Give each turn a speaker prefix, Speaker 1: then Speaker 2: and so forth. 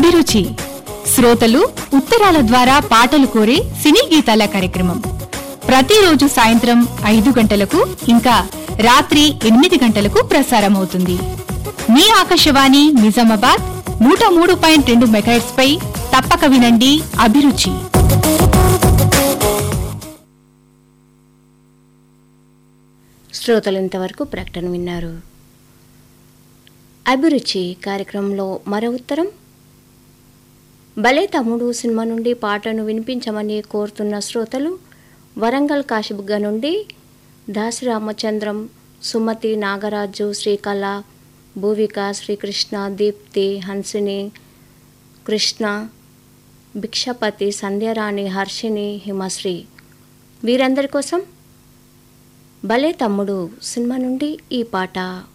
Speaker 1: అభిరుచి శ్రోతలు ఉత్తరాల ద్వారా పాటలు కోరే సినీ గీతాల కార్యక్రమం ప్రతిరోజు సాయంత్రం ఐదు గంటలకు ఇంకా రాత్రి ఎనిమిది గంటలకు ప్రసారమవుతుంది మీ ఆకాశవాణి నిజామాబాద్ నూట మూడు పాయింట్ రెండు మెగాహెట్స్ పై తప్పక వినండి అభిరుచి
Speaker 2: శ్రోతలు ఇంతవరకు ప్రకటన విన్నారు అభిరుచి కార్యక్రమంలో మరో ఉత్తరం భలే తమ్ముడు సినిమా నుండి పాటను వినిపించమని కోరుతున్న శ్రోతలు వరంగల్ కాశీబుగ్గ నుండి దాసి రామచంద్రం సుమతి నాగరాజు శ్రీకళ భూవిక శ్రీకృష్ణ దీప్తి హన్సిని కృష్ణ భిక్షపతి సంధ్యారాణి హర్షిని హిమశ్రీ వీరందరి కోసం భలే తమ్ముడు సినిమా నుండి ఈ పాట